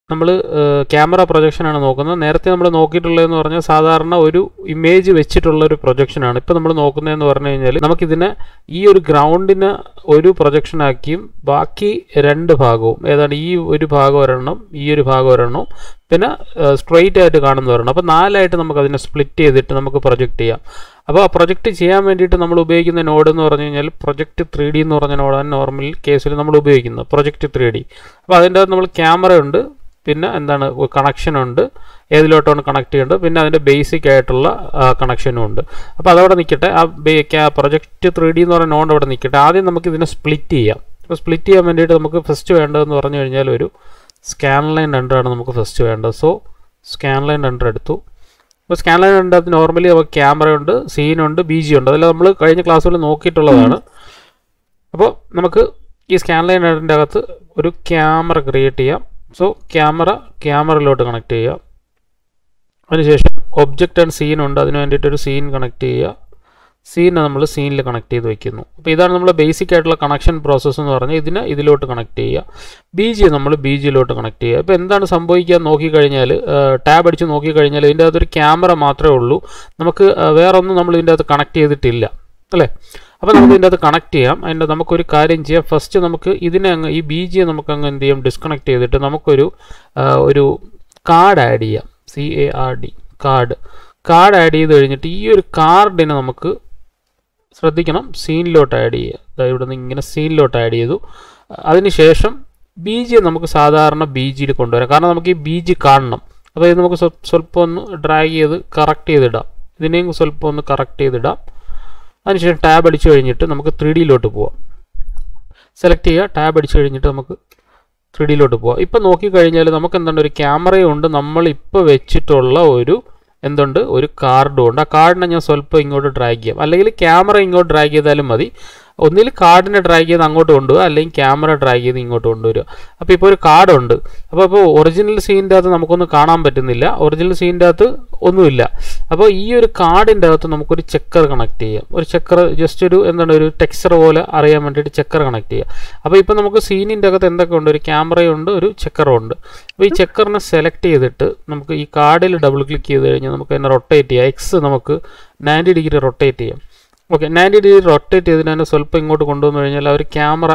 നമ്മൾ ക്യാമറ പ്രൊജക്ഷനാണ് നോക്കുന്നത് നേരത്തെ നമ്മൾ നോക്കിയിട്ടുള്ളതെന്ന് പറഞ്ഞാൽ സാധാരണ ഒരു ഇമേജ് വെച്ചിട്ടുള്ള ഒരു പ്രൊജക്ഷനാണ് ഇപ്പോൾ നമ്മൾ നോക്കുന്നതെന്ന് പറഞ്ഞു കഴിഞ്ഞാൽ നമുക്കിതിനെ ഈ ഒരു ഗ്രൗണ്ടിന് ഒരു പ്രൊജക്ഷൻ ആക്കിയും ബാക്കി രണ്ട് ഭാഗവും ഏതാണ് ഈ ഒരു ഭാഗം ഒരെണ്ണം ഈ ഒരു ഭാഗം ഒരെണ്ണം പിന്നെ സ്ട്രെയിറ്റ് ആയിട്ട് കാണുന്ന ഒരെണ്ണം അപ്പോൾ നാലായിട്ട് നമുക്ക് അതിനെ സ്പ്ലിറ്റ് ചെയ്തിട്ട് നമുക്ക് പ്രൊജക്റ്റ് ചെയ്യാം അപ്പോൾ ആ പ്രൊജക്റ്റ് ചെയ്യാൻ വേണ്ടിയിട്ട് നമ്മൾ ഉപയോഗിക്കുന്ന നോഡ് എന്ന് പറഞ്ഞു കഴിഞ്ഞാൽ പ്രൊജക്റ്റ് ത്രീ ഡി എന്ന് പറഞ്ഞ നോഡാണ് നോർമൽ കേസിൽ നമ്മൾ ഉപയോഗിക്കുന്നത് പ്രൊജക്റ്റ് ത്രീ ഡി അപ്പോൾ അതിൻ്റെ അകത്ത് നമ്മൾ ക്യാമറ ഉണ്ട് പിന്നെ എന്താണ് കണക്ഷൻ ഉണ്ട് ഏതിലോട്ടാണ് കണക്ട് ചെയ്യേണ്ടത് പിന്നെ അതിൻ്റെ ബേസിക് ആയിട്ടുള്ള കണക്ഷനും ഉണ്ട് അപ്പോൾ അതവിടെ നിൽക്കട്ടെ ആ പ്രൊജക്റ്റ് ത്രീ ഡി എന്ന് പറയുന്ന നോഡ് അവിടെ നിൽക്കട്ടെ ആദ്യം നമുക്ക് ഇതിനെ സ്പ്ലിറ്റ് ചെയ്യാം അപ്പോൾ സ്പ്ലിറ്റ് ചെയ്യാൻ വേണ്ടിയിട്ട് നമുക്ക് ഫസ്റ്റ് വേണ്ടതെന്ന് പറഞ്ഞു കഴിഞ്ഞാൽ ഒരു സ്കാൻ ലൈൻ രണ്ടാണ് നമുക്ക് ഫസ്റ്റ് വേണ്ടത് സോ സ്കാൻ ലൈൻ രണ്ടർ എടുത്തു അപ്പോൾ സ്കാൻ ലൈൻ രണ്ടകത്ത് നോർമലി നമുക്ക് ക്യാമറ ഉണ്ട് സീനുണ്ട് ബി ജി ഉണ്ട് അതെല്ലാം നമ്മൾ കഴിഞ്ഞ ക്ലാസ്സുകളിൽ നോക്കിയിട്ടുള്ളതാണ് അപ്പോൾ നമുക്ക് ഈ സ്കാൻ ലൈൻ രണ്ടിൻ്റെ അകത്ത് ഒരു ക്യാമറ ക്രിയേറ്റ് ചെയ്യാം സോ ക്യാമറ ക്യാമറയിലോട്ട് കണക്ട് ചെയ്യുക അതിനുശേഷം ഒബ്ജക്റ്റ് ആൻഡ് സീൻ ഉണ്ട് അതിന് വേണ്ടിയിട്ട് ഒരു സീൻ കണക്ട് ചെയ്യുക സീനെ നമ്മൾ സീനിൽ കണക്ട് ചെയ്ത് വെക്കുന്നു അപ്പോൾ ഇതാണ് നമ്മൾ ബേസിക് ആയിട്ടുള്ള കണക്ഷൻ പ്രോസസ്സ് എന്ന് പറഞ്ഞാൽ ഇതിനെ ഇതിലോട്ട് കണക്ട് ചെയ്യുക ബി ജി നമ്മൾ ബി ജിയിലോട്ട് കണക്ട് ചെയ്യുക അപ്പോൾ എന്താണ് സംഭവിക്കുക നോക്കിക്കഴിഞ്ഞാൽ ടാബ് അടിച്ച് നോക്കിക്കഴിഞ്ഞാൽ ഇതിൻ്റെ അകത്തൊരു ക്യാമറ മാത്രമേ ഉള്ളൂ നമുക്ക് വേറെ ഒന്നും നമ്മൾ ഇതിൻ്റെ അകത്ത് കണക്ട് ചെയ്തിട്ടില്ല അല്ലേ അപ്പോൾ നമുക്ക് ഇതിൻ്റെ അകത്ത് കണക്ട് ചെയ്യാം അതിൻ്റെ നമുക്കൊരു കാര്യം ചെയ്യാം ഫസ്റ്റ് നമുക്ക് ഇതിനെ അങ്ങ് ഈ ബി ജിയെ നമുക്ക് അങ്ങ് എന്ത് ചെയ്യാം ഡിസ്കണക്ട് ചെയ്തിട്ട് നമുക്കൊരു ഒരു കാർഡ് ആഡ് ചെയ്യാം C A R D card card add ചെയ്ത് കഴിഞ്ഞിട്ട് ഈ ഒരു കാർഡിനെ നമുക്ക് ശ്രദ്ധിക്കണം സീനിലോട്ട് ആഡ് ചെയ്യുക അതായത് ഇവിടെ നിന്ന് ഇങ്ങനെ സീനിലോട്ട് ആഡ് ചെയ്തു അതിനുശേഷം ബി ജി നമുക്ക് സാധാരണ ബി ജിയിൽ കൊണ്ടുവരാം കാരണം നമുക്ക് ഈ ബി ജി കാണണം അപ്പോൾ ഇത് നമുക്ക് സ്വല്പം ഒന്ന് ഡ്രാഗ് ചെയ്ത് കറക്റ്റ് ചെയ്തിടാം ഇതിനെയും സ്വല്പം ഒന്ന് കറക്റ്റ് ചെയ്തിടാം അതിനുശേഷം ടാബ് അടിച്ചു കഴിഞ്ഞിട്ട് നമുക്ക് ത്രീ ഡിയിലോട്ട് പോവാം സെലക്ട് ചെയ്യുക ടാബ് അടിച്ചു കഴിഞ്ഞിട്ട് നമുക്ക് ത്രീ ഡിയിലോട്ട് പോവാം ഇപ്പം നോക്കിക്കഴിഞ്ഞാൽ നമുക്ക് എന്താണ് ഒരു ക്യാമറയുണ്ട് നമ്മൾ ഇപ്പോൾ വെച്ചിട്ടുള്ള ഒരു എന്തുണ്ട് ഒരു കാർഡും ഉണ്ട് ആ കാർഡിനെ ഞാൻ സ്വല്പം ഇങ്ങോട്ട് ഡ്രാഗ് ചെയ്യാം അല്ലെങ്കിൽ ക്യാമറ ഇങ്ങോട്ട് ഡ്രാഗ് ചെയ്താലും മതി ഒന്നിൽ കാർഡിനെ ഡ്രാഗ് ചെയ്ത് അങ്ങോട്ട് കൊണ്ടുപോകുക അല്ലെങ്കിൽ ക്യാമറ ഡ്രാഗ് ചെയ്ത് ഇങ്ങോട്ട് കൊണ്ടുവരിക അപ്പോൾ ഇപ്പോൾ ഒരു കാർഡുണ്ട് അപ്പോൾ ഇപ്പോൾ ഒറിജിനൽ സീനിൻ്റെ അകത്ത് നമുക്കൊന്നും കാണാൻ പറ്റുന്നില്ല ഒറിജിനൽ സീനിൻ്റെ അകത്ത് ഒന്നുമില്ല അപ്പോൾ ഈ ഒരു കാർഡിൻ്റെ അകത്ത് നമുക്കൊരു ചെക്കർ കണക്ട് ചെയ്യാം ഒരു ചെക്കർ ജസ്റ്റ് ഒരു എന്താണ് ഒരു ടെക്സ്ചർ പോലെ അറിയാൻ വേണ്ടിയിട്ട് ചെക്കർ കണക്ട് ചെയ്യാം അപ്പോൾ ഇപ്പോൾ നമുക്ക് സീനിൻ്റെ അകത്ത് എന്തൊക്കെ ഉണ്ട് ഒരു ക്യാമറയുണ്ട് ഒരു ചെക്കറും ഉണ്ട് അപ്പോൾ ഈ ചെക്കറിനെ സെലക്ട് ചെയ്തിട്ട് നമുക്ക് ഈ കാർഡിൽ ഡബിൾ ക്ലിക്ക് ചെയ്ത് കഴിഞ്ഞാൽ നമുക്ക് അതിനെ റൊട്ടേറ്റ് ചെയ്യാം എക്സ് നമുക്ക് നയൻറ്റി ഡിഗ്രി റൊട്ടേറ്റ് ചെയ്യാം ഓക്കെ നയൻറ്റി ഡിഗ്രി റൊട്ടേറ്റ് ചെയ്തിട്ട് തന്നെ സ്വല്പം ഇങ്ങോട്ട് കൊണ്ടുവന്നു കഴിഞ്ഞാൽ ആ ഒരു ക്യാമറ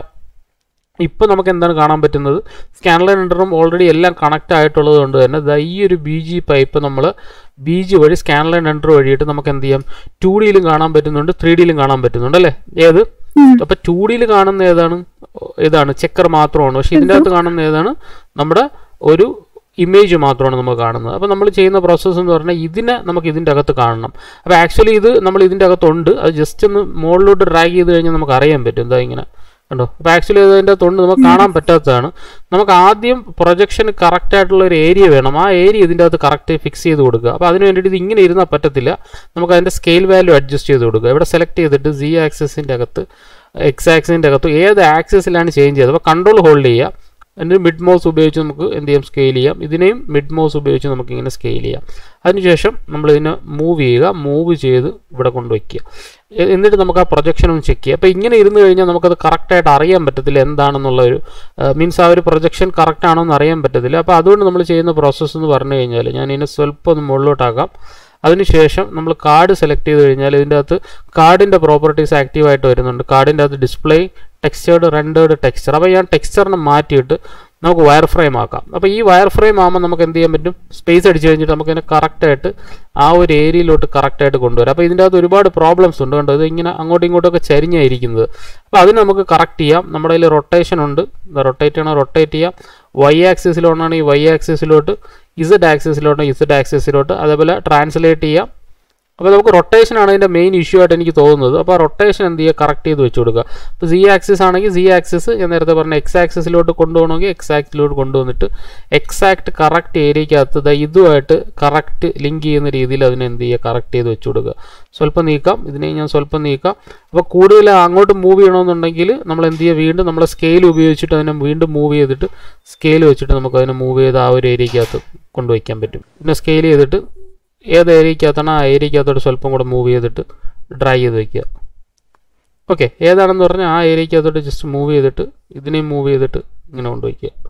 ഇപ്പോൾ നമുക്ക് എന്താണ് കാണാൻ പറ്റുന്നത് സ്കാനർ ഇൻ്ററും ഓൾറെഡി എല്ലാം കണക്റ്റ് ആയിട്ടുള്ളത് കൊണ്ട് തന്നെ ദാ ഈ ഒരു ബി ജി പൈപ്പ് നമ്മൾ ബി ജി വഴി സ്കാനർ ഇൻ്റർ വഴിയിട്ട് നമുക്ക് എന്ത് ചെയ്യാം ടു ഡിയിലും കാണാൻ പറ്റുന്നുണ്ട് ത്രീ ഡിയിലും കാണാൻ പറ്റുന്നുണ്ട് അല്ലേ ഏത് അപ്പോൾ ടു ഡിയിൽ കാണുന്ന ഏതാണ് ഏതാണ് ചെക്കർ മാത്രമാണ് പക്ഷേ ഇതിൻ്റെ അകത്ത് കാണുന്ന ഏതാണ് നമ്മുടെ ഒരു ഇമേജ് മാത്രമാണ് നമ്മൾ കാണുന്നത് അപ്പോൾ നമ്മൾ ചെയ്യുന്ന പ്രോസസ്സ് എന്ന് പറഞ്ഞാൽ ഇതിനെ നമുക്ക് ഇതിൻ്റെ അകത്ത് കാണണം അപ്പോൾ ആക്ച്വലി ഇത് നമ്മൾ ഇതിൻ്റെ അകത്തുണ്ട് അത് ജസ്റ്റ് ഒന്ന് മുകളിലോട്ട് ഡ്രാഗ് ചെയ്ത് കഴിഞ്ഞാൽ നമുക്ക് അറിയാൻ പറ്റും എന്താ ഇങ്ങനെ കണ്ടോ അപ്പോൾ ആക്ച്വലി അതിൻ്റെ തൊണ്ട് നമുക്ക് കാണാൻ പറ്റാത്തതാണ് നമുക്ക് ആദ്യം പ്രൊജക്ഷൻ കറക്റ്റ് ആയിട്ടുള്ള ഒരു ഏരിയ വേണം ആ ഏരിയ ഇതിൻ്റെ അകത്ത് കറക്റ്റ് ഫിക്സ് ചെയ്ത് കൊടുക്കുക അപ്പോൾ അതിന് വേണ്ടിയിട്ട് ഇത് ഇങ്ങനെ ഇരുന്നാൽ പറ്റത്തില്ല നമുക്ക് അതിൻ്റെ സ്കെയിൽ വാല്യൂ അഡ്ജസ്റ്റ് ചെയ്ത് കൊടുക്കുക ഇവിടെ സെലക്ട് ചെയ്തിട്ട് സി ആക്സസിൻ്റെ അകത്ത് എക്സ് ആക്സിൻ്റെ അകത്ത് ഏത് ആക്സസിലാണ് ചേഞ്ച് ചെയ്തത് അപ്പോൾ കൺട്രോൾ ഹോൾഡ് ചെയ്യുക എന്നിട്ട് മിഡ് മൗസ് ഉപയോഗിച്ച് നമുക്ക് എന്ത് ചെയ്യാം സ്കെയിൽ ചെയ്യാം ഇതിനെയും മിഡ് മൗസ് ഉപയോഗിച്ച് നമുക്ക് ഇങ്ങനെ സ്കെയിൽ ചെയ്യാം അതിനുശേഷം നമ്മൾ ഇതിനെ മൂവ് ചെയ്യുക മൂവ് ചെയ്ത് ഇവിടെ കൊണ്ടുവയ്ക്കുക എന്നിട്ട് നമുക്ക് ആ പ്രൊജക്ഷൻ ഒന്ന് ചെക്ക് ചെയ്യാം അപ്പോൾ ഇങ്ങനെ ഇരുന്ന് കഴിഞ്ഞാൽ നമുക്കത് കറക്റ്റായിട്ട് അറിയാൻ പറ്റത്തില്ല എന്താണെന്നുള്ള ഒരു മീൻസ് ആ ഒരു പ്രൊജക്ഷൻ കറക്റ്റ് ആണോ എന്ന് അറിയാൻ പറ്റത്തില്ല അപ്പോൾ അതുകൊണ്ട് നമ്മൾ ചെയ്യുന്ന പ്രോസസ്സ് എന്ന് പറഞ്ഞു കഴിഞ്ഞാൽ ഞാൻ ഇതിനെ സ്വല്പം ഒന്ന് മുകളിലോട്ടാക്കാം അതിനുശേഷം നമ്മൾ കാർഡ് സെലക്ട് ചെയ്ത് കഴിഞ്ഞാൽ ഇതിൻ്റെ അകത്ത് കാർഡിൻ്റെ പ്രോപ്പർട്ടീസ് ആക്റ്റീവായിട്ട് വരുന്നുണ്ട് കാർഡിൻ്റെ അകത്ത് ഡിസ്പ്ലേ ടെക്സ്ചേർഡ് റെൻഡേർഡ് ടെക്സ്ചർ അപ്പോൾ ഞാൻ ടെക്സ്ചറിനെ മാറ്റിയിട്ട് നമുക്ക് വയർ ഫ്രെയിം ആക്കാം അപ്പോൾ ഈ വയർ ഫ്രെയിം ആകുമ്പോൾ നമുക്ക് എന്ത് ചെയ്യാൻ പറ്റും സ്പേസ് അടിച്ച് കഴിഞ്ഞിട്ട് നമുക്ക് ഇതിനെ കറക്റ്റായിട്ട് ആ ഒരു ഏരിയയിലോട്ട് കറക്റ്റായിട്ട് കൊണ്ടുവരാം അപ്പോൾ ഇതിൻ്റെ അകത്ത് ഒരുപാട് പ്രോബ്ലംസ് ഉണ്ട് കണ്ടോ ഇത് ഇങ്ങനെ അങ്ങോട്ടും ഇങ്ങോട്ടൊക്കെ ചരിഞ്ഞായിരിക്കുന്നത് അപ്പോൾ അതിന് നമുക്ക് കറക്റ്റ് ചെയ്യാം നമ്മുടെ കയ്യിൽ റൊട്ടേഷൻ ഉണ്ട് റൊട്ടേറ്റ് ചെയ്യണം റൊട്ടേറ്റ് ചെയ്യാം വൈ ആക്സിസിലോട്ടാണ് ഈ വൈ ആക്സിസിലോട്ട് ഇസഡ് ആക്സിസിലോട്ട് ഇസഡ് ആക്സിസിലോട്ട് അതേപോലെ ട്രാൻസ്ലേറ്റ് ചെയ്യാം അപ്പോൾ നമുക്ക് റൊട്ടേഷൻ ആണ് ഇതിൻ്റെ മെയിൻ ഇഷ്യൂ ആയിട്ട് എനിക്ക് തോന്നുന്നത് അപ്പോൾ റൊട്ടേഷൻ എന്ത് ചെയ്യുക കറക്റ്റ് ചെയ്ത് വെച്ച് കൊടുക്കുക അപ്പോൾ സി ആക്സിസ് ആണെങ്കിൽ സി ആക്സിസ് ഞാൻ നേരത്തെ പറഞ്ഞ എക്സ് ആക്സിസിലോട്ട് കൊണ്ടുപോകണമെങ്കിൽ എക്സ് ആക്സിലോട്ട് കൊണ്ടുവന്നിട്ട് എക്സാക്ട് കറക്റ്റ് ഏരിയക്കകത്ത് ദാ ഇതുമായിട്ട് കറക്റ്റ് ലിങ്ക് ചെയ്യുന്ന രീതിയിൽ അതിനെ എന്ത് ചെയ്യുക കറക്റ്റ് ചെയ്ത് വെച്ച് കൊടുക്കുക സ്വല്പം നീക്കാം ഇതിനെ ഞാൻ സ്വല്പം നീക്കാം അപ്പോൾ കൂടുതൽ അങ്ങോട്ട് മൂവ് ചെയ്യണമെന്നുണ്ടെങ്കിൽ നമ്മൾ എന്ത് ചെയ്യുക വീണ്ടും നമ്മളെ സ്കെയിൽ ഉപയോഗിച്ചിട്ട് അതിനെ വീണ്ടും മൂവ് ചെയ്തിട്ട് സ്കെയിൽ വെച്ചിട്ട് നമുക്ക് അതിനെ മൂവ് ചെയ്ത് ആ ഒരു ഏരിയക്കകത്ത് കൊണ്ടുവയ്ക്കാൻ പറ്റും പിന്നെ സ്കെയിൽ ചെയ്തിട്ട് ഏത് ഏരിയക്കകത്താണ് ആ ഏരിയക്കകത്തോട്ട് സ്വല്പം കൂടെ മൂവ് ചെയ്തിട്ട് ഡ്രൈ ചെയ്ത് വയ്ക്കുക ഓക്കെ ഏതാണെന്ന് പറഞ്ഞാൽ ആ ഏരിയക്കകത്തോട്ട് ജസ്റ്റ് മൂവ് ചെയ്തിട്ട് ഇതിനെയും മൂവ് ചെയ്തിട്ട് ഇങ്ങനെ കൊണ്ടുവയ്ക്കുക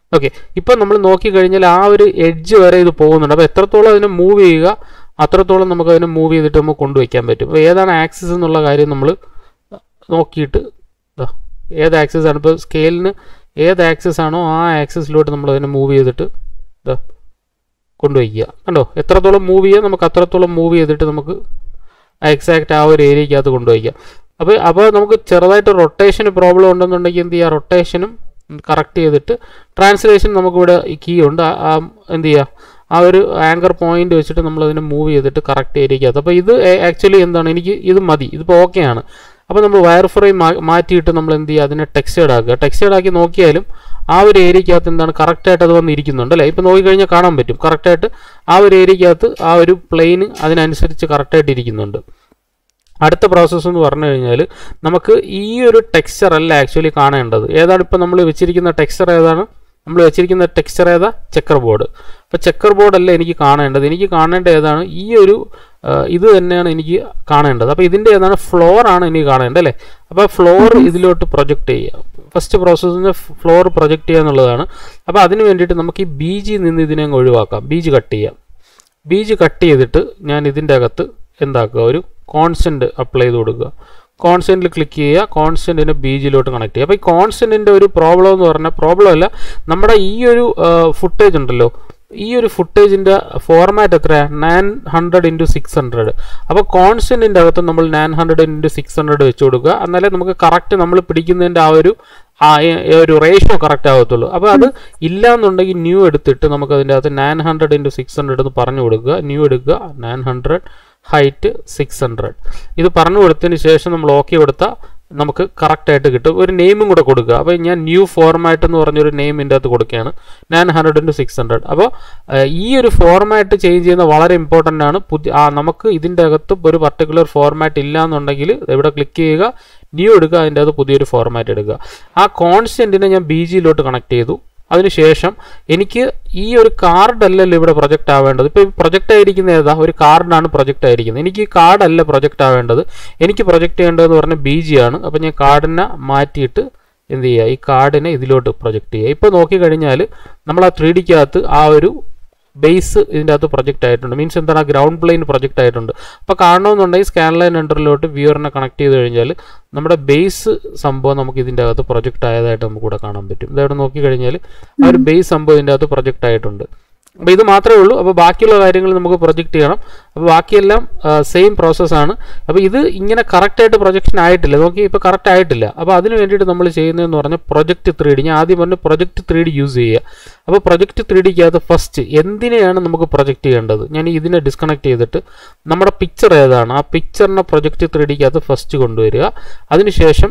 ഓക്കെ ഇപ്പം നമ്മൾ നോക്കിക്കഴിഞ്ഞാൽ ആ ഒരു എഡ്ജ് വരെ ഇത് പോകുന്നുണ്ട് അപ്പോൾ എത്രത്തോളം അതിനെ മൂവ് ചെയ്യുക അത്രത്തോളം നമുക്ക് അതിനെ മൂവ് ചെയ്തിട്ട് നമുക്ക് കൊണ്ടുവയ്ക്കാൻ പറ്റും അപ്പോൾ ഏതാണ് ആക്സിസ് എന്നുള്ള കാര്യം നമ്മൾ നോക്കിയിട്ട് ദാ ഏത് ആക്സിസ് ആണ് ഇപ്പോൾ സ്കെയിലിന് ഏത് ആക്സിസ് ആണോ ആ ആക്സിസിലോട്ട് നമ്മൾ അതിനെ മൂവ് ചെയ്തിട്ട് ദാ കൊണ്ടുവയ്ക്കുക കണ്ടോ എത്രത്തോളം മൂവ് ചെയ്യുക നമുക്ക് അത്രത്തോളം മൂവ് ചെയ്തിട്ട് നമുക്ക് എക്സാക്റ്റ് ആ ഒരു ഏരിയക്കകത്ത് കൊണ്ടുവയ്ക്കാം അപ്പോൾ അപ്പോൾ നമുക്ക് ചെറുതായിട്ട് റൊട്ടേഷന് പ്രോബ്ലം ഉണ്ടെന്നുണ്ടെങ്കിൽ എന്ത് ചെയ്യുക റൊട്ടേഷനും കറക്റ്റ് ചെയ്തിട്ട് ട്രാൻസ്ലേഷൻ നമുക്കിവിടെ ഈ കീ ഉണ്ട് ആ- ആ എന്ത് ചെയ്യുക ആ ഒരു ആങ്കർ പോയിന്റ് വെച്ചിട്ട് നമ്മൾ അതിനെ മൂവ് ചെയ്തിട്ട് കറക്റ്റ് ഏരിയക്കകത്ത് അപ്പോൾ ഇത് ആക്ച്വലി എന്താണ് എനിക്ക് ഇത് മതി ഇതിപ്പോൾ ഓക്കെ ആണ് അപ്പോൾ നമ്മൾ വയർ ഫ്രെയിം മാറ്റിയിട്ട് നമ്മൾ എന്ത് ചെയ്യുക അതിനെ ടെക്സ്റ്റേഡ് ആക്കുക ടെക്സ്റ്റേഡ് ആക്കി നോക്കിയാലും ആ ഒരു ഏരിയക്കകത്ത് എന്താണ് കറക്റ്റായിട്ട് അത് വന്നിരിക്കുന്നുണ്ട് അല്ലേ ഇപ്പോൾ നോക്കിക്കഴിഞ്ഞാൽ കാണാൻ പറ്റും കറക്റ്റായിട്ട് ആ ഒരു ഏരിയക്കകത്ത് ആ ഒരു പ്ലെയിന് അതിനനുസരിച്ച് കറക്റ്റായിട്ട് ഇരിക്കുന്നുണ്ട് അടുത്ത പ്രോസസ്സ് എന്ന് പറഞ്ഞു കഴിഞ്ഞാൽ നമുക്ക് ഈ ഒരു ടെക്സ്ചർ അല്ല ആക്ച്വലി കാണേണ്ടത് ഏതാണ് ഇപ്പോൾ നമ്മൾ വെച്ചിരിക്കുന്ന ടെക്സ്ചർ ഏതാണ് നമ്മൾ വെച്ചിരിക്കുന്ന ടെക്സ്ചർ ഏതാ ചെക്കർ ബോർഡ് അപ്പോൾ ചെക്കർ ബോർഡ് അല്ല എനിക്ക് കാണേണ്ടത് എനിക്ക് കാണേണ്ട ഏതാണ് ഈ ഒരു ആ, ഇത് തന്നെയാണ് എനിക്ക് കാണേണ്ടത് അപ്പോൾ ഇതിൻ്റെ ഏതാണ് ഫ്ലോർ ആണ് എനിക്ക് കാണേണ്ടത് അല്ലേ അപ്പോൾ ഫ്ലോർ ഇതിലോട്ട് പ്രൊജക്റ്റ് ചെയ്യുക ഫസ്റ്റ് പ്രോസസ്സിന് ഫ്ലോർ പ്രൊജക്റ്റ് ചെയ്യുക എന്നുള്ളതാണ് അപ്പോൾ അതിന് വേണ്ടിയിട്ട് നമുക്ക് ഈ ബീജിൽ നിന്ന് ഇതിനെ അങ്ങ് ഒഴിവാക്കാം ബീജ് കട്ട് ചെയ്യാം ബീജ് കട്ട് ചെയ്തിട്ട് ഞാൻ ഇതിൻ്റെ അകത്ത് എന്താക്കുക ഒരു കോൺസ്റ്റൻറ്റ് അപ്ലൈ ചെയ്ത് കൊടുക്കുക കോൺസ്റ്റൻറ്റിൽ ക്ലിക്ക് ചെയ്യുക കോൺസ്റ്റൻറ്റിനെ ബീജിലോട്ട് കണക്ട് ചെയ്യുക അപ്പോൾ ഈ കോൺസ്റ്റൻറ്റിൻ്റെ ഒരു പ്രോബ്ലം എന്ന് പറഞ്ഞാൽ പ്രോബ്ലം അല്ല നമ്മുടെ ഈ ഒരു ഫുട്ടേജ് ഉണ്ടല്ലോ ഈ ഒരു ഫുട്ടേജിൻ്റെ ഫോർമാറ്റ് എത്രയാണ് nine hundred into six hundred അപ്പോൾ കോൺസ്റ്റൻറ്റിൻ്റെ അകത്ത് നമ്മൾ nine hundred into six hundred വെച്ച് കൊടുക്കുക എന്നാലേ നമുക്ക് കറക്റ്റ് നമ്മൾ പിടിക്കുന്നതിൻ്റെ ആ ഒരു ആ ഏ- ഏ ഒരു റേഷ്യോ കറക്റ്റ് ആകത്തുള്ളൂ അപ്പോൾ അത് ഇല്ല എന്നുണ്ടെങ്കിൽ ന്യൂ എടുത്തിട്ട് നമുക്ക് അതിൻ്റെ അകത്ത് nine hundred into six hundred എന്ന് പറഞ്ഞു കൊടുക്കുക ന്യൂ എടുക്കുക nine hundred height six hundred ഇത് പറഞ്ഞു കൊടുത്തതിന് ശേഷം നമ്മൾ ഓക്കെ കൊടുത്താൽ നമുക്ക് കറക്റ്റായിട്ട് കിട്ടും ഒരു നെയിമും കൂടെ കൊടുക്കുക അപ്പോൾ ഞാൻ ന്യൂ ഫോർമാറ്റ് എന്ന് പറഞ്ഞൊരു നെയിം ഇതിൻ്റെ അകത്ത് കൊടുക്കുകയാണ് nine hundred into six hundred അപ്പോൾ ഈ ഒരു ഫോർമാറ്റ് ചേഞ്ച് ചെയ്യുന്ന വളരെ ഇമ്പോർട്ടൻ്റ് ആണ് പുതിയ ആ നമുക്ക് ഇതിൻ്റെ അകത്ത് ഒരു പർട്ടിക്കുലർ ഫോർമാറ്റ് ഇല്ല എന്നുണ്ടെങ്കിൽ ഇവിടെ ക്ലിക്ക് ചെയ്യുക ന്യൂ എടുക്കുക അതിൻ്റെ അകത്ത് പുതിയൊരു ഫോർമാറ്റ് എടുക്കുക ആ കോൺസ്റ്റൻറ്റിനെ ഞാൻ ബി ജിയിലോട്ട് കണക്ട് ചെയ്തു അതിനുശേഷം എനിക്ക് ഈ ഒരു കാർഡ് അല്ലല്ലോ ഇവിടെ പ്രൊജക്റ്റ് ആവേണ്ടത് ഇപ്പോൾ പ്രൊജക്റ്റ് ആയിരിക്കുന്ന ഏതാ ഒരു കാർഡാണ് പ്രൊജക്റ്റ് ആയിരിക്കുന്നത് എനിക്ക് ഈ കാർഡല്ല പ്രൊജക്റ്റ് ആവേണ്ടത് എനിക്ക് പ്രൊജക്റ്റ് ചെയ്യേണ്ടതെന്ന് പറഞ്ഞാൽ ബി ജി ആണ് അപ്പോൾ ഞാൻ കാർഡിനെ മാറ്റിയിട്ട് എന്ത് ചെയ്യുക ഈ കാർഡിനെ ഇതിലോട്ട് പ്രൊജക്റ്റ് ചെയ്യുക ഇപ്പോൾ നോക്കിക്കഴിഞ്ഞാൽ നമ്മൾ ആ ത്രീ ഡിക്കകത്ത് ആ ഒരു ബേസ് ഇതിൻ്റെ അകത്ത് പ്രൊജക്റ്റ് ആയിട്ടുണ്ട് മീൻസ് എന്താണ് ആ ഗ്രൗണ്ട് പ്ലെയിൻ പ്രൊജക്റ്റ് ആയിട്ടുണ്ട് അപ്പോൾ കാണണമെന്നുണ്ടെങ്കിൽ സ്കാൻ ലൈൻ എൻ്ററിലോട്ട് വ്യൂവറിനെ കണക്ട് ചെയ്ത് കഴിഞ്ഞാൽ നമ്മുടെ ബേസ് സംഭവം നമുക്ക് ഇതിൻ്റെ അകത്ത് പ്രൊജക്റ്റ് ആയതായിട്ട് നമുക്ക് ഇവിടെ കാണാൻ പറ്റും ഇതവിടെ നോക്കിക്കഴിഞ്ഞാൽ ആ ഒരു ബേസ് സംഭവം ഇതിൻ്റെ അകത്ത് പ്രൊജക്റ്റ് ആയിട്ടുണ്ട് അപ്പോൾ ഇത് മാത്രമേ ഉള്ളൂ അപ്പോൾ ബാക്കിയുള്ള കാര്യങ്ങൾ നമുക്ക് പ്രൊജക്റ്റ് ചെയ്യണം അപ്പോൾ ബാക്കിയെല്ലാം സെയിം പ്രോസസ്സാണ് അപ്പോൾ ഇത് ഇങ്ങനെ കറക്റ്റായിട്ട് പ്രൊജക്ഷൻ ആയിട്ടില്ല നോക്കി ഇപ്പോൾ കറക്റ്റ് ആയിട്ടില്ല അപ്പോൾ അതിന് വേണ്ടിയിട്ട് നമ്മൾ ചെയ്യുന്നതെന്ന് പറഞ്ഞാൽ പ്രൊജക്റ്റ് ത്രീ ഡി ഞാൻ ആദ്യം പറഞ്ഞു പ്രൊജക്റ്റ് ത്രീ ഡി യൂസ് ചെയ്യുക അപ്പോൾ പ്രൊജക്റ്റ് ത്രീ ഡിക്കകത്ത് ഫസ്റ്റ് എന്തിനെയാണ് നമുക്ക് പ്രൊജക്റ്റ് ചെയ്യേണ്ടത് ഞാൻ ഇതിനെ ഡിസ്കണക്ട് ചെയ്തിട്ട് നമ്മുടെ പിക്ചർ ഏതാണ് ആ പിക്ചറിനെ പ്രൊജക്റ്റ് ത്രീ ഡിക്കകത്ത് ഫസ്റ്റ് കൊണ്ടുവരിക അതിനുശേഷം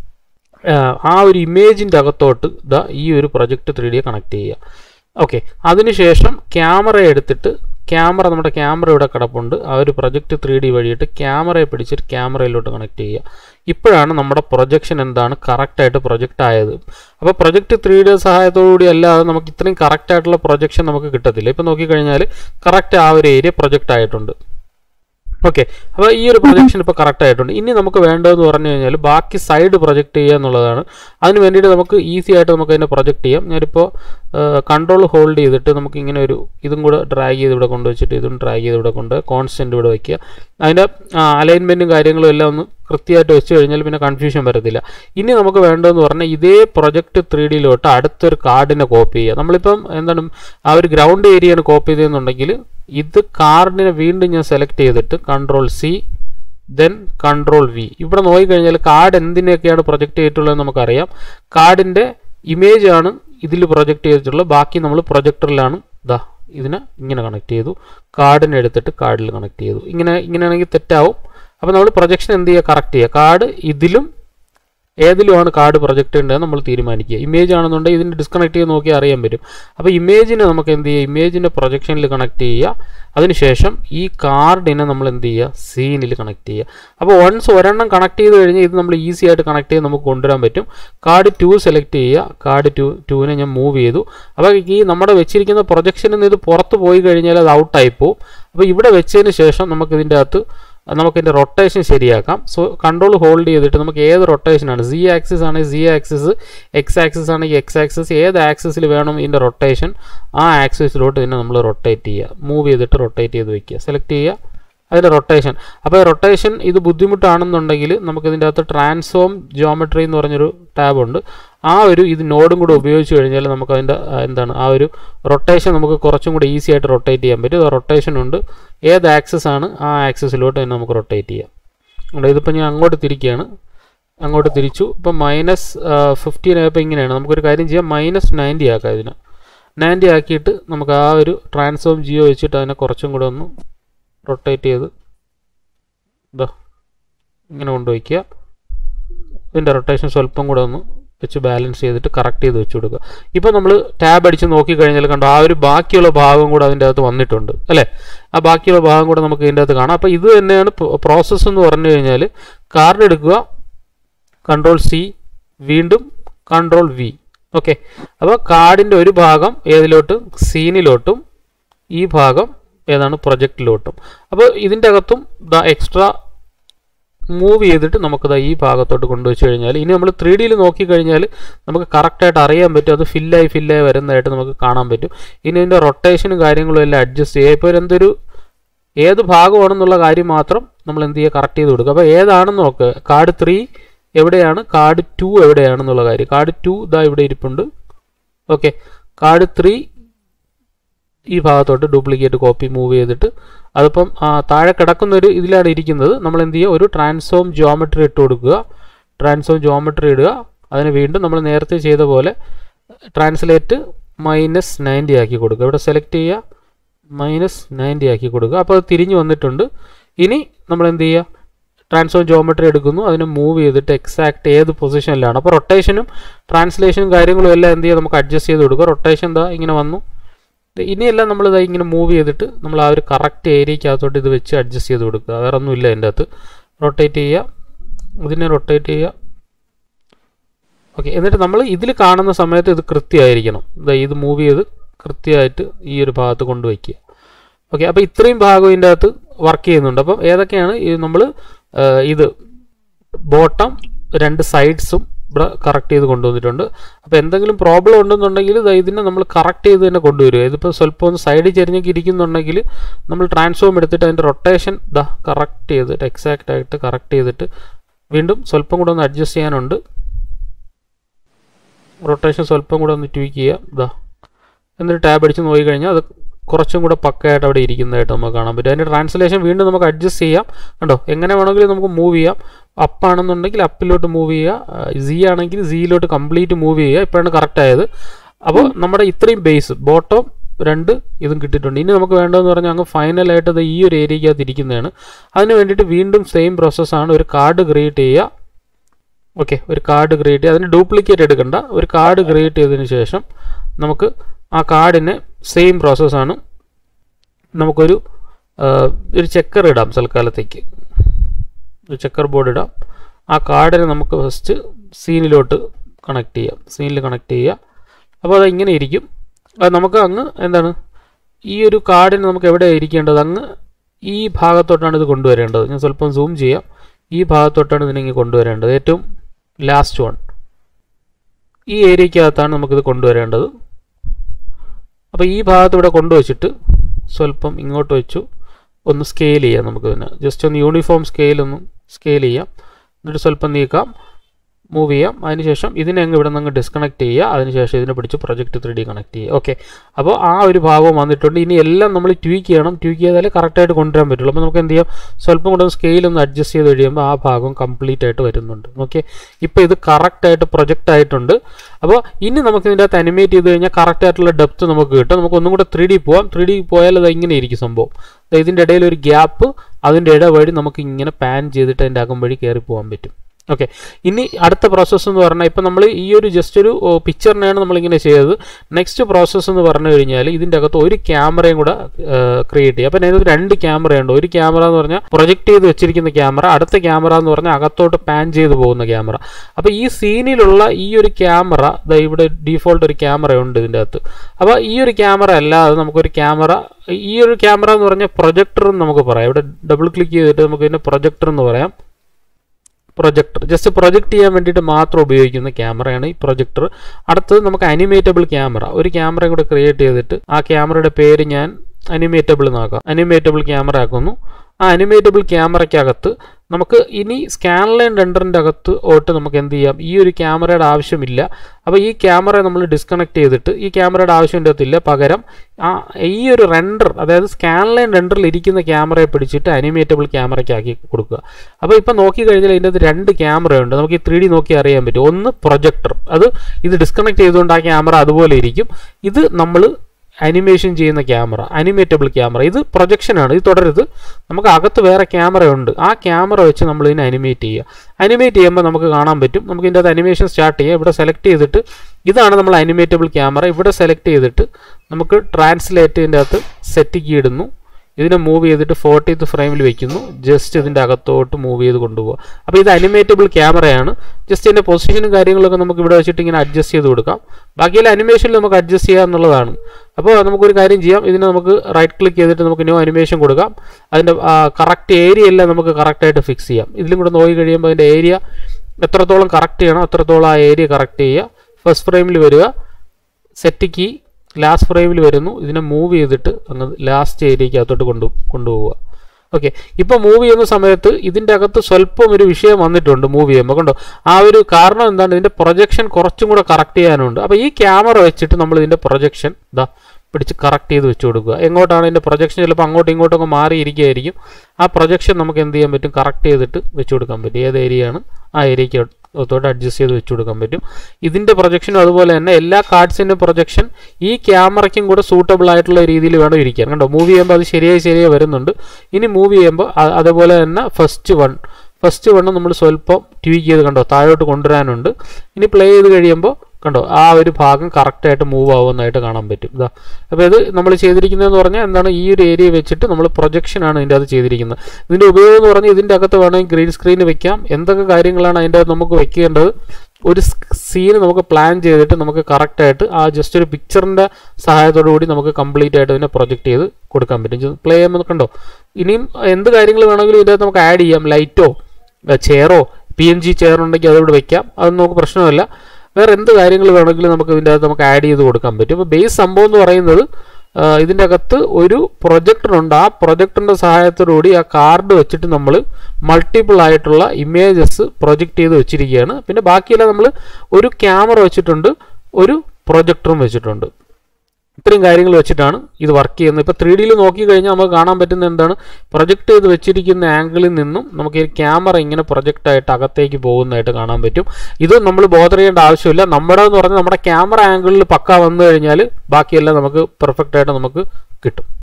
ആ, ആ ഒരു ഇമേജിൻ്റെ അകത്തോട്ട് ഇതാ ഈ ഒരു പ്രൊജക്റ്റ് ത്രീ ഡിയെ കണക്ട് ചെയ്യുക ഓക്കെ അതിനുശേഷം ക്യാമറ എടുത്തിട്ട് ക്യാമറ നമ്മുടെ ക്യാമറ ഇവിടെ കിടപ്പുണ്ട് ആ ഒരു പ്രൊജക്റ്റ് ത്രീ ഡി വഴിയിട്ട് ക്യാമറയെ പിടിച്ചിട്ട് ക്യാമറയിലോട്ട് കണക്ട് ചെയ്യുക ഇപ്പോഴാണ് നമ്മുടെ പ്രൊജക്ഷൻ എന്താണ് കറക്റ്റായിട്ട് പ്രൊജക്റ്റ് ആയത് അപ്പോൾ പ്രൊജക്റ്റ് ത്രീ ഡി സഹായത്തോടുകൂടി അല്ലാതെ നമുക്ക് ഇത്രയും കറക്റ്റ് ആയിട്ടുള്ള പ്രൊജക്ഷൻ നമുക്ക് കിട്ടത്തില്ല ഇപ്പോൾ നോക്കിക്കഴിഞ്ഞാൽ കറക്റ്റ് ആ ഒരു ഏരിയ പ്രൊജക്റ്റ് ആയിട്ടുണ്ട് ഓക്കെ അപ്പോൾ ഈ ഒരു പ്രൊജക്ഷൻ ഇപ്പോൾ കറക്റ്റ് ആയിട്ടുണ്ട് ഇനി നമുക്ക് വേണ്ടതെന്ന് പറഞ്ഞു കഴിഞ്ഞാൽ ബാക്കി സൈഡ് പ്രൊജക്റ്റ് ചെയ്യുക എന്നുള്ളതാണ് അതിന് വേണ്ടിയിട്ട് നമുക്ക് ഈസി ആയിട്ട് നമുക്ക് അതിനെ പ്രൊജക്റ്റ് ചെയ്യാം ഞാനിപ്പോൾ കൺട്രോൾ ഹോൾഡ് ചെയ്തിട്ട് നമുക്ക് ഇങ്ങനെ ഒരു ഇതും കൂടെ ഡ്രാഗ് ചെയ്ത് ഇവിടെ കൊണ്ടുവച്ചിട്ട് ഇതും ഡ്രാഗ് ചെയ്ത് ഇവിടെ കൊണ്ട് കോൺസ്റ്റൻറ്റ് ഇവിടെ വയ്ക്കുക അതിൻ്റെ അലൈൻമെൻറ്റും കാര്യങ്ങളും എല്ലാം ഒന്ന് കൃത്യമായിട്ട് വെച്ച് കഴിഞ്ഞാൽ പിന്നെ കൺഫ്യൂഷൻ വരത്തില്ല ഇനി നമുക്ക് വേണ്ടതെന്ന് പറഞ്ഞാൽ ഇതേ പ്രൊജക്റ്റ് ത്രീ ഡിയിലോട്ട് അടുത്തൊരു കാർഡിനെ കോപ്പി ചെയ്യുക നമ്മളിപ്പം എന്താണ് ആ ഒരു ഗ്രൗണ്ട് ഏരിയയാണ് കോപ്പി ചെയ്തതെന്നുണ്ടെങ്കിൽ ഇത് കാർഡിനെ വീണ്ടും ഞാൻ സെലക്ട് ചെയ്തിട്ട് control C then control V ഇവിടെ നോക്കിക്കഴിഞ്ഞാൽ കാർഡ് എന്തിനൊക്കെയാണ് പ്രൊജക്റ്റ് ചെയ്തിട്ടുള്ളത് നമുക്കറിയാം കാർഡിൻ്റെ ഇമേജ് ആണ് ഇതിൽ പ്രൊജക്റ്റ് ചെയ്തിട്ടുള്ളത് ബാക്കി നമ്മൾ പ്രൊജക്ടറിലാണ് ദാ ഇതിനെ ഇങ്ങനെ കണക്ട് ചെയ്തു കാർഡിനെ എടുത്തിട്ട് കാർഡിൽ കണക്ട് ചെയ്തു ഇങ്ങനെ ഇങ്ങനെയാണെങ്കിൽ തെറ്റാവും അപ്പോൾ നമ്മൾ പ്രൊജക്ഷൻ എന്ത് ചെയ്യുക കറക്റ്റ് ചെയ്യുക കാർഡ് ഇതിലും ഏതിലുമാണ് കാർഡ് പ്രൊജക്റ്റ് ചെയ്യേണ്ടത് നമ്മൾ തീരുമാനിക്കുക ഇമേജ് ആണെന്നുണ്ടെങ്കിൽ ഇതിൻ്റെ ഡിസ്കണക്ട് ചെയ്ത് നോക്കിയാൽ അറിയാൻ പറ്റും അപ്പോൾ ഇമേജിനെ നമുക്ക് എന്ത് ചെയ്യുക ഇമേജിൻ്റെ പ്രൊജക്ഷനിൽ കണക്ട് ചെയ്യുക അതിനുശേഷം ഈ കാർഡിനെ നമ്മൾ എന്ത് ചെയ്യുക സീനിൽ കണക്ട് ചെയ്യുക അപ്പോൾ വൺസ് ഒരെണ്ണം കണക്ട് ചെയ്ത് കഴിഞ്ഞാൽ ഇത് നമ്മൾ ഈസി ആയിട്ട് കണക്ട് ചെയ്ത് നമുക്ക് കൊണ്ടുവരാൻ പറ്റും കാർഡ് ടു സെലക്ട് ചെയ്യുക കാർഡ് ടു ടുവിനെ ഞാൻ മൂവ് ചെയ്തു അപ്പോൾ ഈ നമ്മുടെ വെച്ചിരിക്കുന്ന പ്രൊജക്ഷനിൽ നിന്ന് ഇത് പുറത്ത് പോയി കഴിഞ്ഞാൽ അത് ഔട്ടായി പോകും അപ്പോൾ ഇവിടെ വെച്ചതിന് ശേഷം നമുക്ക് ഇതിൻ്റെ അകത്ത് നമുക്കിതിൻ്റെ റൊട്ടേഷൻ ശരിയാക്കാം സോ കൺട്രോൾ ഹോൾഡ് ചെയ്തിട്ട് നമുക്ക് ഏത് റൊട്ടേഷനാണ് സി ആക്സിസ് ആണെങ്കിൽ സി ആക്സിസ് എക്സ് ആക്സിസ് ആണെങ്കിൽ എക്സ് ആക്സിസ് ഏത് ആക്സിസിൽ വേണം ഇതിൻ്റെ റൊട്ടേഷൻ ആ ആക്സിസിലോട്ട് ഇതിനെ നമ്മൾ റൊട്ടേറ്റ് ചെയ്യുക മൂവ് ചെയ്തിട്ട് റൊട്ടേറ്റ് ചെയ്ത് വെക്കുക സെലക്ട് ചെയ്യുക അതിൻ്റെ റൊട്ടേഷൻ അപ്പോൾ റൊട്ടേഷൻ ഇത് ബുദ്ധിമുട്ടാണെന്നുണ്ടെങ്കിൽ നമുക്കിതിൻ്റെ അകത്ത് ട്രാൻസ്ഫോം ജോമെട്രി എന്ന് പറഞ്ഞൊരു ടാബ് ഉണ്ട് ആ ഒരു ഇത് നോഡും കൂടെ ഉപയോഗിച്ച് കഴിഞ്ഞാൽ നമുക്ക് അതിൻ്റെ ആ, എന്താണ് ആ ഒരു റൊട്ടേഷൻ നമുക്ക് കുറച്ചും കൂടെ ഈസി ആയിട്ട് റൊട്ടേറ്റ് ചെയ്യാൻ പറ്റും റൊട്ടേഷൻ ഉണ്ട് ഏത് ആക്സസ് ആണ് ആ ആക്സസിലോട്ട് തന്നെ നമുക്ക് റൊട്ടേറ്റ് ചെയ്യാം ഉണ്ട് ഇതിപ്പോൾ ഞാൻ അങ്ങോട്ട് തിരിക്കുകയാണ് അങ്ങോട്ട് തിരിച്ചു ഇപ്പം മൈനസ് ഫിഫ്റ്റീൻ ആയപ്പോൾ ഇങ്ങനെയാണ് നമുക്കൊരു കാര്യം ചെയ്യാം മൈനസ് നയൻറ്റി ആക്കാം ഇതിന് നയൻറ്റി ആക്കിയിട്ട് നമുക്ക് ആ ഒരു ട്രാൻസ്ഫോം ജിയോ വെച്ചിട്ട് അതിനെ കുറച്ചും കൂടെ ഒന്ന് റൊട്ടേറ്റ് ചെയ്ത് ഇതാ ഇങ്ങനെ കൊണ്ടുവയ്ക്കുക ഇതിൻ്റെ റൊട്ടേഷൻ സ്വല്പം കൂടെ ഒന്ന് വെച്ച് ബാലൻസ് ചെയ്തിട്ട് കറക്റ്റ് ചെയ്ത് വെച്ച് കൊടുക്കുക ഇപ്പോൾ നമ്മൾ ടാബ് അടിച്ച് നോക്കിക്കഴിഞ്ഞാൽ കണ്ടോ ആ ഒരു ബാക്കിയുള്ള ഭാഗം കൂടെ അതിൻ്റെ അകത്ത് വന്നിട്ടുണ്ട് അല്ലേ ആ ബാക്കിയുള്ള ഭാഗം കൂടെ നമുക്ക് ഇതിൻ്റെ അകത്ത് കാണാം അപ്പോൾ ഇത് തന്നെയാണ് പ്രോസസ്സ് എന്ന് പറഞ്ഞു കഴിഞ്ഞാൽ കാർഡ് എടുക്കുക കൺട്രോൾ സി വീണ്ടും കൺട്രോൾ വി ഓക്കെ അപ്പോൾ കാർഡിൻ്റെ ഒരു ഭാഗം ഏതിലോട്ട് സീനിലോട്ടും ഈ ഭാഗം ഏതാണ് പ്രൊജക്റ്റിലോട്ടും അപ്പോൾ ഇതിൻ്റെ അകത്തും ദ എക്സ്ട്രാ മൂവ് ചെയ്തിട്ട് നമുക്കത് ഈ ഭാഗത്തോട്ട് കൊണ്ടുവച്ച് കഴിഞ്ഞാൽ ഇനി നമ്മൾ ത്രീ ഡിയിൽ നോക്കിക്കഴിഞ്ഞാൽ നമുക്ക് കറക്റ്റായിട്ട് അറിയാൻ പറ്റും അത് ഫില്ലായി ഫില്ലായി വരുന്നതായിട്ട് നമുക്ക് കാണാൻ പറ്റും ഇനി ഇതിൻ്റെ റൊട്ടേഷനും കാര്യങ്ങളും എല്ലാം അഡ്ജസ്റ്റ് ചെയ്യുക ഇപ്പോൾ എന്തൊരു ഏത് ഭാഗമാണെന്നുള്ള കാര്യം മാത്രം നമ്മൾ എന്ത് ചെയ്യുക കറക്റ്റ് ചെയ്ത് കൊടുക്കുക അപ്പോൾ ഏതാണെന്ന് നോക്കുക കാർഡ് ത്രീ എവിടെയാണ് കാർഡ് ടു എവിടെയാണെന്നുള്ള കാര്യം കാർഡ് ടു ഇതാ ഇവിടെ ഇരിപ്പുണ്ട് ഓക്കെ കാർഡ് ത്രീ ഈ ഭാഗത്തോട്ട് ഡ്യൂപ്ലിക്കേറ്റ് കോപ്പി മൂവ് ചെയ്തിട്ട് അതിപ്പം ആ, താഴെ കിടക്കുന്ന ഒരു ഇതിലാണ് ഇരിക്കുന്നത് നമ്മൾ എന്ത് ചെയ്യുക ഒരു ട്രാൻസ്ഫോം ജോമെട്രി ഇട്ട് കൊടുക്കുക ട്രാൻസ്ഫോം ജോമെട്രി ഇടുക അതിന് വീണ്ടും നമ്മൾ നേരത്തെ ചെയ്ത പോലെ ട്രാൻസ്ലേറ്റ് മൈനസ് നയൻറ്റി ആക്കി കൊടുക്കുക ഇവിടെ സെലക്ട് ചെയ്യുക മൈനസ് നയൻറ്റി ആക്കി കൊടുക്കുക അപ്പോൾ അത് തിരിഞ്ഞു വന്നിട്ടുണ്ട് ഇനി നമ്മൾ എന്ത് ചെയ്യുക ട്രാൻസ്ഫോം ജോമെട്രി എടുക്കുന്നു അതിനെ മൂവ് ചെയ്തിട്ട് എക്സാക്ട് ഏത് പൊസിഷനിലാണ് അപ്പോൾ റൊട്ടേഷനും ട്രാൻസ്ലേഷനും കാര്യങ്ങളും എല്ലാം എന്ത് ചെയ്യുക നമുക്ക് അഡ്ജസ്റ്റ് ചെയ്ത് കൊടുക്കുക റൊട്ടേഷൻ എന്താ ഇങ്ങനെ വന്നു ഇത് ഇനിയെല്ലാം നമ്മൾ ഇതാ ഇങ്ങനെ മൂവ് ചെയ്തിട്ട് നമ്മൾ ആ ഒരു കറക്റ്റ് ഏരിയക്കകത്തോട്ട് ഇത് വെച്ച് അഡ്ജസ്റ്റ് ചെയ്ത് കൊടുക്കുക വേറെ ഒന്നുമില്ല അതിൻ്റെ അകത്ത് റൊട്ടേറ്റ് ചെയ്യുക ഇതിനെ റൊട്ടേറ്റ് ചെയ്യുക ഓക്കെ എന്നിട്ട് നമ്മൾ ഇതിൽ കാണുന്ന സമയത്ത് ഇത് കൃത്യമായിരിക്കണം ഇതാ ഇത് മൂവ് ചെയ്ത് കൃത്യമായിട്ട് ഈ ഒരു ഭാഗത്ത് കൊണ്ടുവയ്ക്കുക ഓക്കെ അപ്പോൾ ഇത്രയും ഭാഗം ഇതിൻ്റെ അകത്ത് വർക്ക് ചെയ്യുന്നുണ്ട് അപ്പം ഏതൊക്കെയാണ് നമ്മൾ ഇത് ബോട്ടം രണ്ട് സൈഡ്സും ഇവിടെ കറക്റ്റ് ചെയ്ത് കൊണ്ടുവന്നിട്ടുണ്ട് അപ്പോൾ എന്തെങ്കിലും പ്രോബ്ലം ഉണ്ടെന്നുണ്ടെങ്കിൽ ദാ ഇതിനെ നമ്മൾ കറക്റ്റ് ചെയ്ത് തന്നെ കൊണ്ടുവരിക ഇതിപ്പോൾ സ്വല്പം ഒന്ന് സൈഡിൽ ചെരിഞ്ഞൊക്കെ ഇരിക്കുന്നുണ്ടെങ്കിൽ നമ്മൾ ട്രാൻസ്ഫോം എടുത്തിട്ട് അതിൻ്റെ റൊട്ടേഷൻ ദാ കറക്റ്റ് ചെയ്തിട്ട് എക്സാക്റ്റ് ആയിട്ട് കറക്റ്റ് ചെയ്തിട്ട് വീണ്ടും സ്വല്പം കൂടെ ഒന്ന് അഡ്ജസ്റ്റ് ചെയ്യാനുണ്ട് റൊട്ടേഷൻ സ്വല്പം കൂടെ ഒന്ന് ട്വീക്ക് ചെയ്യുക ഇതാ എന്നിട്ട് ടാബ് അടിച്ച് നോക്കി കഴിഞ്ഞാൽ അത് കുറച്ചും കൂടെ പക്കയായിട്ട് അവിടെ ഇരിക്കുന്നതായിട്ട് നമുക്ക് കാണാൻ പറ്റും അതിൻ്റെ ട്രാൻസ്ലേഷൻ വീണ്ടും നമുക്ക് അഡ്ജസ്റ്റ് ചെയ്യാം കണ്ടോ എങ്ങനെ വേണമെങ്കിലും നമുക്ക് മൂവ് ചെയ്യാം അപ്പ് ആണെന്നുണ്ടെങ്കിൽ അപ്പിലോട്ട് മൂവ് ചെയ്യുക സി ആണെങ്കിൽ സിയിലോട്ട് കംപ്ലീറ്റ് മൂവ് ചെയ്യുക ഇപ്പോഴാണ് കറക്റ്റ് ആയത് അപ്പോൾ നമ്മുടെ ഇത്രയും ബേസ് ബോട്ടം രണ്ട് ഇതും കിട്ടിയിട്ടുണ്ട് ഇനി നമുക്ക് വേണ്ടതെന്ന് പറഞ്ഞാൽ അങ്ങ് ഫൈനലായിട്ട് അത് ഈ ഒരു ഏരിയക്കകത്ത് ഇരിക്കുന്നതാണ് അതിന് വേണ്ടിയിട്ട് വീണ്ടും സെയിം പ്രോസസ്സാണ് ഒരു കാർഡ് ക്രിയേറ്റ് ചെയ്യുക ഓക്കെ ഒരു കാർഡ് ക്രിയേറ്റ് ചെയ്യുക അതിന് ഡ്യൂപ്ലിക്കേറ്റ് എടുക്കണ്ട ഒരു കാർഡ് ക്രിയേറ്റ് ചെയ്തതിന് ശേഷം നമുക്ക് ആ കാർഡിന് സെയിം പ്രോസസ്സാണ് നമുക്കൊരു ആ, ഒരു ചെക്കർ ഇടാം തൽക്കാലത്തേക്ക് ഒരു ചെക്കർ ബോർഡ് ഇടാം ആ കാർഡിനെ നമുക്ക് ഫസ്റ്റ് സീനിലോട്ട് കണക്ട് ചെയ്യാം സീനിൽ കണക്ട് ചെയ്യുക അപ്പോൾ അത് ഇങ്ങനെ ഇരിക്കും അത് നമുക്ക് അങ്ങ് എന്താണ് ഈ ഒരു കാർഡിന് നമുക്ക് എവിടെ ഇരിക്കേണ്ടത് അങ്ങ് ഈ ഭാഗത്തോട്ടാണ് ഇത് കൊണ്ടുവരേണ്ടത് ഞാൻ സ്വല്പം സൂം ചെയ്യാം ഈ ഭാഗത്തോട്ടാണ് ഇതിനെ കൊണ്ടുവരേണ്ടത് ഏറ്റവും ലാസ്റ്റ് വൺ ഈ ഏരിയക്കകത്താണ് നമുക്കിത് കൊണ്ടുവരേണ്ടത് അപ്പോൾ ഈ ഭാഗത്ത് ഇവിടെ കൊണ്ടുവച്ചിട്ട് സ്വല്പം ഇങ്ങോട്ട് വെച്ചു ഒന്ന് സ്കെയിൽ ചെയ്യാം നമുക്ക് പിന്നെ ജസ്റ്റ് ഒന്ന് യൂണിഫോം സ്കെയിൽ ഒന്ന് സ്കെയിൽ ചെയ്യാം എന്നിട്ട് സ്വല്പം നീക്കാം മൂവ് ചെയ്യാം അതിനുശേഷം ഇതിനെ അങ്ങ് ഇവിടെ നിന്ന് ഡിസ്കണക്ട് ചെയ്യുക അതിനുശേഷം ഇതിനെ പിടിച്ച് പ്രൊജക്റ്റ് ത്രീ ഡി കണക്ട് ചെയ്യുക ഓക്കെ അപ്പോൾ ആ ഒരു ഭാഗവും വന്നിട്ടുണ്ട് ഇനി എല്ലാം നമ്മൾ ട്വീക്ക് ചെയ്യണം ട്വീക്ക് ചെയ്താലേ കറക്റ്റായിട്ട് കൊണ്ടുവരാൻ പറ്റുള്ളൂ അപ്പോൾ നമുക്ക് എന്ത് ചെയ്യാം സ്വല്പം കൂടെ സ്കെയിൽ ഒന്ന് അഡ്ജസ്റ്റ് ചെയ്ത് കഴിയുമ്പോൾ ആ ഭാഗം കംപ്ലീറ്റ് ആയിട്ട് വരുന്നുണ്ട് ഓക്കെ ഇപ്പോൾ ഇത് കറക്റ്റായിട്ട് പ്രൊജക്റ്റ് ആയിട്ടുണ്ട് അപ്പോൾ ഇനി നമുക്ക് ഇതിൻ്റെ അകത്ത് അനിമേറ്റ് ചെയ്ത് കഴിഞ്ഞാൽ കറക്റ്റ് ആയിട്ടുള്ള ഡെപ്ത് നമുക്ക് കിട്ടും നമുക്ക് ഒന്നും കൂടെ ത്രീ ഡി പോവാം ത്രീ ഡി പോയാൽ അത് ഇങ്ങനെ ഇരിക്കും സംഭവം ദേ ഇതിൻ്റെ ഇടയിൽ ഒരു ഗ്യാപ്പ് അതിൻ്റെ ഇടവഴി നമുക്ക് ഇങ്ങനെ പാൻ ചെയ്തിട്ട് അതിൻ്റെ അകം വഴി കയറി പോകാൻ പറ്റും ഓക്കെ ഇനി അടുത്ത പ്രോസസ്സ് എന്ന് പറഞ്ഞാൽ ഇപ്പം നമ്മൾ ഈ ഒരു ജസ്റ്റ് ഒരു പിക്ചറിനെയാണ് നമ്മളിങ്ങനെ ചെയ്തത് നെക്സ്റ്റ് പ്രോസസ്സ് എന്ന് പറഞ്ഞു കഴിഞ്ഞാൽ ഇതിൻ്റെ അകത്ത് ഒരു ക്യാമറയും കൂടെ ക്രിയേറ്റ് ചെയ്യുക അപ്പം അതിനകത്ത് രണ്ട് ക്യാമറയുണ്ട് ഒരു ക്യാമറ എന്ന് പറഞ്ഞാൽ പ്രൊജക്റ്റ് ചെയ്ത് വെച്ചിരിക്കുന്ന ക്യാമറ അടുത്ത ക്യാമറ എന്ന് പറഞ്ഞാൽ അകത്തോട്ട് പാൻ ചെയ്ത് പോകുന്ന ക്യാമറ അപ്പോൾ ഈ സീനിലുള്ള ഈ ഒരു ക്യാമറ ദാ ഇവിടെ ഡീഫോൾട്ട് ഒരു ക്യാമറ ഉണ്ട് ഇതിൻ്റെ അകത്ത് അപ്പോൾ ഈ ഒരു ക്യാമറ അല്ലാതെ നമുക്കൊരു ക്യാമറ ഈ ഒരു ക്യാമറ എന്ന് പറഞ്ഞാൽ പ്രൊജക്ടർ എന്ന് നമുക്ക് പറയാം ഇവിടെ ഡബിൾ ക്ലിക്ക് ചെയ്തിട്ട് നമുക്ക് ഇതിനെ പ്രൊജക്ടർ എന്ന് പറയാം പ്രൊജക്ടർ ജസ്റ്റ് പ്രൊജക്റ്റ് ചെയ്യാൻ വേണ്ടിയിട്ട് മാത്രം ഉപയോഗിക്കുന്ന ക്യാമറയാണ് ഈ പ്രൊജക്ടർ അടുത്തത് നമുക്ക് അനിമേറ്റബിൾ ക്യാമറ ഒരു ക്യാമറ കൂടെ ക്രിയേറ്റ് ചെയ്തിട്ട് ആ ക്യാമറയുടെ പേര് ഞാൻ അനിമേറ്റബിൾ എന്നാക്കാം അനിമേറ്റബിൾ ക്യാമറ ആക്കുന്നു ആ അനിമേറ്റബിൾ ക്യാമറയ്ക്കകത്ത് നമുക്ക് ഇനി സ്കാൻലൈൻ റെൻഡറിൻ്റെ അകത്ത് ഓട്ട് നമുക്ക് എന്ത് ചെയ്യാം ഈ ഒരു ക്യാമറയുടെ ആവശ്യമില്ല അപ്പോൾ ഈ ക്യാമറ നമ്മൾ ഡിസ്കണക്ട് ചെയ്തിട്ട് ഈ ക്യാമറയുടെ ആവശ്യം ഇതിൻ്റെ അകത്തില്ല പകരം ആ ഈ ഒരു റെൻഡർ അതായത് സ്കാൻലൈൻ റെൻഡറിൽ ഇരിക്കുന്ന ക്യാമറയെ പിടിച്ചിട്ട് അനിമേറ്റബിൾ ക്യാമറയ്ക്കാക്കി കൊടുക്കുക അപ്പോൾ ഇപ്പോൾ നോക്കി കഴിഞ്ഞാൽ ഇതിൻ്റെ അകത്ത് രണ്ട് ക്യാമറയുണ്ട് നമുക്ക് ഈ ത്രീ ഡി നോക്കി അറിയാൻ പറ്റും ഒന്ന് പ്രൊജക്ടർ അത് ഇത് ഡിസ്കണക്ട് ചെയ്തുകൊണ്ട് ആ ക്യാമറ അതുപോലെ ഇരിക്കും ഇത് നമ്മൾ അനിമേഷൻ ചെയ്യുന്ന ക്യാമറ അനിമേറ്റബിൾ ക്യാമറ ഇത് പ്രൊജക്ഷനാണ് ഇത് തുടരുത് നമുക്ക് അകത്ത് വേറെ ക്യാമറ ഉണ്ട് ആ ക്യാമറ വെച്ച് നമ്മൾ ഇതിനെ അനിമേറ്റ് ചെയ്യുക അനിമേറ്റ് ചെയ്യുമ്പോൾ നമുക്ക് കാണാൻ പറ്റും നമുക്ക് ഇതിൻ്റെ അകത്ത് അനിമേഷൻ സ്റ്റാർട്ട് ചെയ്യാം ഇവിടെ സെലക്ട് ചെയ്തിട്ട് ഇതാണ് നമ്മൾ അനിമേറ്റബിൾ ക്യാമറ ഇവിടെ സെലക്ട് ചെയ്തിട്ട് നമുക്ക് ട്രാൻസ്ലേറ്റിൻ്റെ അകത്ത് സെറ്റ് കീ ഇടുന്നു ഇതിനെ മൂവ് ചെയ്തിട്ട് ഫോർട്ടീത്ത് ഫ്രെയിമിൽ വെക്കുന്നു ജസ്റ്റ് ഇതിൻ്റെ അകത്തോട്ട് മൂവ് ചെയ്ത് കൊണ്ടുപോകുക അപ്പോൾ ഇത് അനിമേറ്റബിൾ ക്യാമറയാണ് ജസ്റ്റ് ഇതിൻ്റെ പൊസിഷനും കാര്യങ്ങളൊക്കെ നമുക്ക് ഇവിടെ വെച്ചിട്ട് ഇങ്ങനെ അഡ്ജസ്റ്റ് ചെയ്ത് കൊടുക്കാം ബാക്കിയുള്ള അനിമേഷനിൽ നമുക്ക് അഡ്ജസ്റ്റ് ചെയ്യാം എന്നുള്ളതാണ് അപ്പോൾ നമുക്കൊരു കാര്യം ചെയ്യാം ഇതിനെ നമുക്ക് റൈറ്റ് ക്ലിക്ക് ചെയ്തിട്ട് നമുക്ക് ന്യൂ അനിമേഷൻ കൊടുക്കാം അതിൻ്റെ കറക്റ്റ് ഏരിയ എല്ലാം നമുക്ക് കറക്റ്റായിട്ട് ഫിക്സ് ചെയ്യാം ഇതിലും കൂടെ നോക്കി കഴിയുമ്പോൾ അതിൻ്റെ ഏരിയ എത്രത്തോളം കറക്റ്റ് ചെയ്യണം അത്രത്തോളം ആ ഏരിയ കറക്റ്റ് ചെയ്യുക ഫസ്റ്റ് ഫ്രെയിമിൽ വരിക സെറ്റ് കീ ലാസ്റ്റ് ഫ്രെയിമിൽ വരുന്നു ഇതിനെ മൂവ് ചെയ്തിട്ട് അങ്ങ് ലാസ്റ്റ് ഏരിയയ്ക്ക് അകത്തോട്ട് കൊണ്ടു കൊണ്ടുപോവുക ഓക്കെ ഇപ്പോൾ മൂവ് ചെയ്യുന്ന സമയത്ത് ഇതിൻ്റെ അകത്ത് സ്വല്പം ഒരു വിഷയം വന്നിട്ടുണ്ട് മൂവ് ചെയ്യുമ്പോൾ കണ്ടോ ആ ഒരു കാരണം എന്താണ് ഇതിൻ്റെ പ്രൊജക്ഷൻ കുറച്ചും കൂടെ കറക്റ്റ് ചെയ്യാനുണ്ട് അപ്പോൾ ഈ ക്യാമറ വെച്ചിട്ട് നമ്മൾ ഇതിൻ്റെ പ്രൊജക്ഷൻ ഇതാ പിടിച്ച് കറക്റ്റ് ചെയ്ത് വെച്ച് കൊടുക്കുക എങ്ങോട്ടാണ് ഇതിൻ്റെ പ്രൊജക്ഷൻ ചിലപ്പോൾ അങ്ങോട്ടും ഇങ്ങോട്ടും ഒക്കെ മാറിയിരിക്കുകയായിരിക്കും ആ പ്രൊജക്ഷൻ നമുക്ക് എന്ത് ചെയ്യാൻ പറ്റും കറക്റ്റ് ചെയ്തിട്ട് വെച്ച് കൊടുക്കാൻ പറ്റും ഏത് ഏരിയയാണ് ആ ഏരിയയ്ക്ക് ത്തോട്ട് അഡ്ജസ്റ്റ് ചെയ്ത് വെച്ച് കൊടുക്കാൻ പറ്റും ഇതിൻ്റെ പ്രൊജക്ഷനും അതുപോലെ തന്നെ എല്ലാ കാർഡ്സിൻ്റെ പ്രൊജക്ഷൻ ഈ ക്യാമറയ്ക്കും കൂടെ സൂട്ടബിൾ ആയിട്ടുള്ള രീതിയിൽ വേണം ഇരിക്കാൻ കണ്ടോ മൂവ് ചെയ്യുമ്പോൾ അത് ശരിയായി ശരിയായി വരുന്നുണ്ട് ഇനി മൂവ് ചെയ്യുമ്പോൾ അ- അതുപോലെ തന്നെ ഫസ്റ്റ് വൺ ഫസ്റ്റ് വണ്ണ് നമ്മൾ സ്വല്പം ട്വീക്ക് ചെയ്ത് കണ്ടോ താഴോട്ട് കൊണ്ടുവരാനുണ്ട് ഇനി പ്ലേ ചെയ്ത് കഴിയുമ്പോൾ കണ്ടോ ആ ഒരു ഭാഗം കറക്റ്റായിട്ട് മൂവ് ആവുന്നതായിട്ട് കാണാൻ പറ്റും ഇതാ അപ്പോൾ ഇത് നമ്മൾ ചെയ്തിരിക്കുന്നതെന്ന് പറഞ്ഞാൽ എന്താണ് ഈ ഒരു ഏരിയ വെച്ചിട്ട് നമ്മൾ പ്രൊജക്ഷനാണ് ഇതിൻ്റെ അത് ചെയ്തിരിക്കുന്നത് ഇതിൻ്റെ ഉപയോഗം എന്ന് പറഞ്ഞാൽ ഇതിൻ്റെ അകത്ത് വേണമെങ്കിൽ ഗ്രീൻ സ്ക്രീൻ വെക്കാം എന്തൊക്കെ കാര്യങ്ങളാണ് അതിൻ്റെ അകത്ത് നമുക്ക് വെക്കേണ്ടത് ഒരു സീന് നമുക്ക് പ്ലാൻ ചെയ്തിട്ട് നമുക്ക് കറക്റ്റായിട്ട് ആ ജസ്റ്റ് ഒരു പിക്ചറിൻ്റെ സഹായത്തോടു കൂടി നമുക്ക് കംപ്ലീറ്റ് ആയിട്ട് ഇതിനെ പ്രൊജക്റ്റ് ചെയ്ത് കൊടുക്കാൻ പറ്റും പ്ലേ ചെയ്യുമ്പോൾ കണ്ടോ ഇനിയും എന്ത് കാര്യങ്ങൾ വേണമെങ്കിലും ഇതിൻ്റെ അകത്ത് നമുക്ക് ആഡ് ചെയ്യാം ലൈറ്റോ ചെയറോ പി എൻ ജി ചെയർ ഉണ്ടെങ്കിൽ അതിവിടെ വെക്കാം അതൊന്നും നമുക്ക് പ്രശ്നമല്ല വേറെ എന്ത് കാര്യങ്ങൾ വേണമെങ്കിലും നമുക്ക് ഇതിൻ്റെ അകത്ത് നമുക്ക് ആഡ് ചെയ്ത് കൊടുക്കാൻ പറ്റും അപ്പോൾ ബേസ് സംഭവം എന്ന് പറയുന്നത് ആ, ഇതിൻ്റെ അകത്ത് ഒരു പ്രൊജക്ടർ ഉണ്ട് ആ പ്രൊജക്ടറിൻ്റെ സഹായത്തോടുകൂടി ആ കാർഡ് വെച്ചിട്ട് നമ്മൾ മൾട്ടിപ്പിൾ ആയിട്ടുള്ള ഇമേജസ് പ്രൊജക്റ്റ് ചെയ്ത് വെച്ചിരിക്കുകയാണ് പിന്നെ ബാക്കിയെല്ലാം നമ്മൾ ഒരു ക്യാമറ വെച്ചിട്ടുണ്ട് ഒരു പ്രൊജക്ടറും വെച്ചിട്ടുണ്ട് ഇത്രയും കാര്യങ്ങൾ വെച്ചിട്ടാണ് ഇത് വർക്ക് ചെയ്യുന്നത് ഇപ്പോൾ ത്രീ ഡിയിൽ നോക്കി കഴിഞ്ഞാൽ നമുക്ക് കാണാൻ പറ്റുന്ന എന്താണ് പ്രൊജക്റ്റ് ചെയ്ത് വെച്ചിരിക്കുന്ന ആംഗിളിൽ നിന്നും നമുക്ക് ഈ ക്യാമറ ഇങ്ങനെ പ്രൊജക്റ്റ് ആയിട്ട് അകത്തേക്ക് പോകുന്നതായിട്ട് കാണാൻ പറ്റും ഇത് നമ്മൾ ബോധർ ചെയ്യേണ്ട ആവശ്യമില്ല നമ്മുടെ എന്ന് പറഞ്ഞാൽ നമ്മുടെ ക്യാമറ ആംഗിളിൽ പക്ക വന്നു കഴിഞ്ഞാൽ ബാക്കിയെല്ലാം നമുക്ക് പെർഫെക്റ്റ് ആയിട്ട് നമുക്ക് കിട്ടും